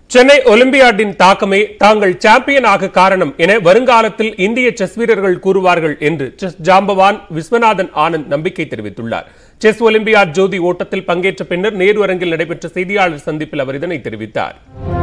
சென்னை ஒலிம்பியாட்டின் தாக்கமே தாங்கள் சாம்பியன் ஆக காரணம் என வருங்காலத்தில் இந்திய செஸ் வீரர்கள் கூறுவார்கள் என்று செஸ் ஜாம்பவான் விஸ்வநாதன் ஆனந்த் நம்பிக்கை தெரிவித்துள்ளார் செஸ் ஒலிம்பியாட் ஜோதி ஓட்டத்தில் பங்கேற்ற பின்னர் நேரு அரங்கில் நடைபெற்ற செய்தியாளர் சந்திப்பில் அவர் இதனை தெரிவித்தார்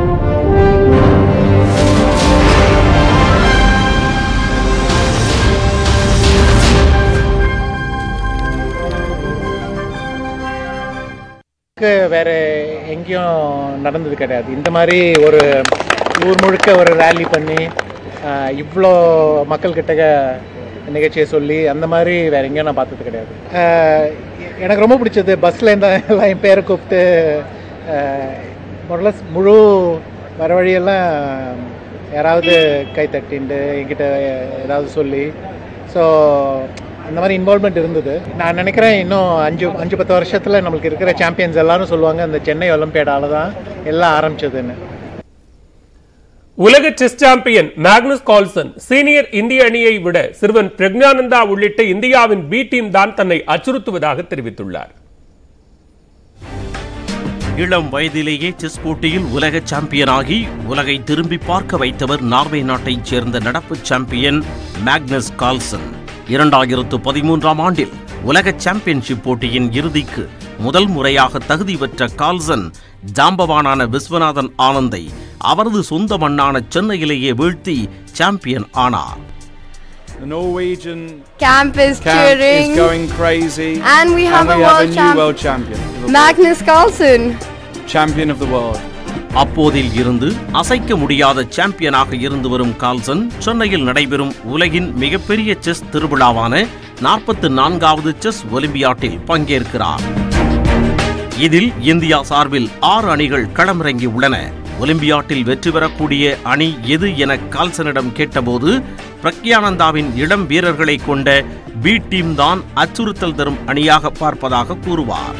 க்கு வேற எங்கேயும் நடந்தது கிடையாது இந்த மாதிரி ஒரு ஊர் முழுக்க ஒரு ரேலி பண்ணி ஆஹ், இவ்வளோ மக்கள்கிட்ட நிகழ்ச்சியை சொல்லி அந்த மாதிரி வேற எங்கேயும் நான் பார்த்தது கிடையாது ஆஹ், எ- எனக்கு ரொம்ப பிடிச்சது பஸ்ஸில் இருந்த எல்லாம் என் பேரை கூப்பிட்டு முதல்ல முழு வர வழியெல்லாம் யாராவது கை தட்டிண்டு என்கிட்ட ஏதாவது சொல்லி ஸோ அந்த மாதிரி இன்வால்மெண்ட் இருந்தது நான் நினைக்கிறேன் இன்னும் அஞ்சு அஞ்சு பத்து வருஷத்தில் நம்மளுக்கு இருக்கிற சாம்பியன்ஸ் எல்லாரும் சொல்லுவாங்க அந்த சென்னை ஒலிம்பியாடால தான் எல்லாம் ஆரம்பிச்சதுன்னு உலக chess champion Magnus Carlsen senior இந்திய அணியை விட சிறுவன் பிரக்ஞானந்தா உள்ளிட்ட இந்தியாவின் பி டீம் தான் தன்னை அச்சுறுத்துவதாக தெரிவித்துள்ளார் இளம் வயதிலேயே செஸ் போட்டியில் உலக சாம்பியனாகி உலகை திரும்பி பார்க்க வைத்தவர் நார்வே நாட்டைச் சேர்ந்த நடப்பு சாம்பியன் மேக்னஸ் கால்சன் இரண்டாயிரத்து பதிமூன்றாம் ஆண்டில் உலக சாம்பியன்ஷிப் போட்டியின் இறுதிக்கு முதல் முறையாக தகுதி பெற்ற கால்சன் ஜாம்பவானான விஸ்வநாதன் ஆனந்தை அவரது சொந்த மண்ணான சென்னையிலேயே வீழ்த்தி சாம்பியன் ஆனார் The Norwegian Camp is camp cheering. is going crazy. And we have a we world have a new champ- world champion. We have a Magnus Carlsen. champion of the world. அப்போதில் இருந்து அசைக்க முடியாத சாம்பியனாக இருந்து வரும் Carlsen சென்னையில் நடைபெறும் உலகின் மிகப்பெரிய chess திருவிழாவான நாற்பத்து நான்காவது செஸ் ஒலிம்பியாட்டில் பங்கேற்கிறார் இதில் இந்தியா சார்பில் ஆறு அணிகள் களமிறங்கி உள்ளன ஒலிம்பியாட்டில் வெற்றி பெறக்கூடிய அணி எது என கால்சனிடம் கேட்டபோது பிரக்யானந்தாவின் இளம் வீரர்களை கொண்ட பி டீம் தான் அச்சுறுத்தல் தரும் அணியாக பார்ப்பதாக கூறுவார்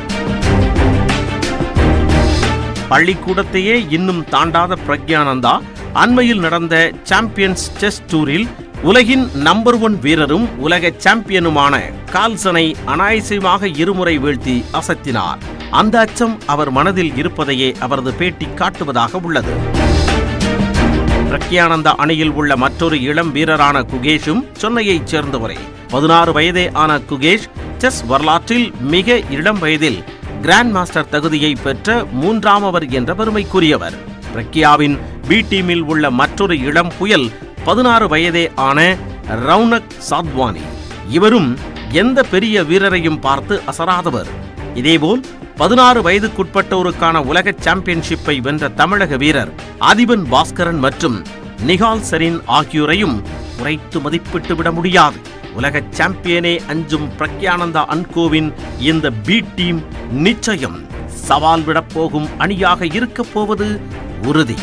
பள்ளிக்கூடத்தையே இன்னும் தாண்டாத பிரக்யானந்தா அண்மையில் நடந்த சாம்பியன்ஸ் செஸ் டூரில் உலகின் நம்பர் ஒன் வீரரும் உலக சாம்பியனுமான கால்சனை அனாயசமாக இருமுறை வீழ்த்தி அசத்தினார் அந்த அச்சம் அவர் மனதில் இருப்பதையே அவரது பேட்டி காட்டுவதாக உள்ளது பிரக்யானந்தா அணியில் உள்ள மற்றொரு இளம் வீரரான குகேஷும் சென்னையைச் சேர்ந்தவரே பதினாறு வயதே ஆன குகேஷ் செஸ் வரலாற்றில் மிக இளம் வயதில் கிராண்ட் மாஸ்டர் தகுதியை பெற்ற மூன்றாமவர் என்ற பெருமைக்குரியவர் பிரக்யாவின் பி டீமில் உள்ள மற்றொரு இளம் புயல் பதினாறு வயதே ஆன ரவுனக் சாத்வானி இவரும் எந்த பெரிய வீரரையும் பார்த்து அசராதவர் இதேபோல் பதினாறு வயதுக்குட்பட்டோருக்கான உலக சாம்பியன்ஷிப்பை வென்ற தமிழக வீரர் அதிபன் பாஸ்கரன் மற்றும் நிகால் செரின் ஆகியோரையும் குறைத்து மதிப்பிட்டு விட முடியாது உலக சாம்பியனே அஞ்சும் பிரக்யானந்தா அன்கோவின் இந்த பி டீம் நிச்சயம் சவால் விடப் போகும் அணியாக இருக்கப் போவது உறுதி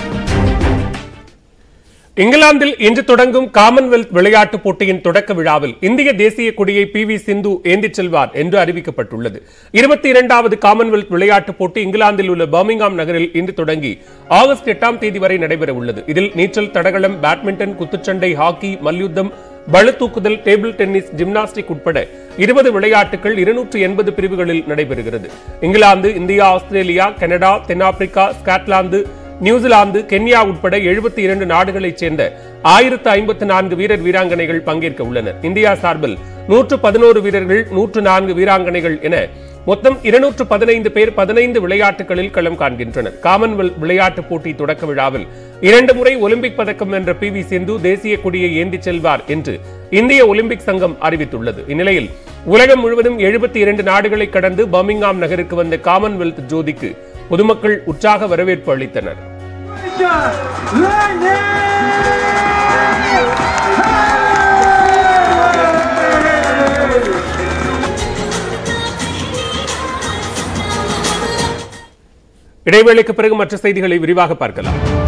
இங்கிலாந்தில் இன்று தொடங்கும் காமன்வெல்த் விளையாட்டுப் போட்டியின் தொடக்க விழாவில் இந்திய தேசிய கொடியை பி வி சிந்து ஏந்திச் செல்வார் என்று அறிவிக்கப்பட்டுள்ளது இருபத்தி இரண்டாவது காமன்வெல்த் விளையாட்டுப் போட்டி இங்கிலாந்தில் உள்ள பர்மிங்ஹாம் நகரில் இன்று தொடங்கி ஆகஸ்ட் எட்டாம் தேதி வரை நடைபெற உள்ளது இதில் நீச்சல் தடகளம் பேட்மிண்டன் குத்துச்சண்டை ஹாக்கி மல்யுத்தம் பளுதூக்குதல் டேபிள் டென்னிஸ் ஜிம்னாஸ்டிக் உட்பட இருபது விளையாட்டுகள் இருநூற்று எண்பது பிரிவுகளில் நடைபெறுகிறது இங்கிலாந்து இந்தியா ஆஸ்திரேலியா கனடா தென்னாப்பிரிக்கா ஸ்காட்லாந்து நியூசிலாந்து கென்யா உட்பட எழுபத்தி இரண்டு நாடுகளைச் சேர்ந்த ஆயிரத்து ஐம்பத்து நான்கு வீரர் வீராங்கனைகள் பங்கேற்க உள்ளனர் இந்தியா சார்பில் நூற்று பதினோரு வீரர்கள் நூற்று நான்கு வீராங்கனைகள் என மொத்தம் இருநூற்று பதினைந்து பேர் பதினைந்து விளையாட்டுகளில் களம் காண்கின்றனர் காமன்வெல்த் விளையாட்டுப் போட்டி தொடக்க விழாவில் இரண்டு முறை ஒலிம்பிக் பதக்கம் வென்ற பி வி சிந்து தேசிய கொடியை ஏந்திச் செல்வார் என்று இந்திய ஒலிம்பிக் சங்கம் அறிவித்துள்ளது இந்நிலையில் உலகம் முழுவதும் எழுபத்தி இரண்டு நாடுகளை கடந்து பர்மிங்ஹாம் நகருக்கு வந்த காமன்வெல்த் ஜோதிக்கு பொதுமக்கள் உற்சாக வரவேற்பு அளித்தனர் இடைவேளைக்கு பிறகு மற்ற செய்திகளை விரிவாக பார்க்கலாம்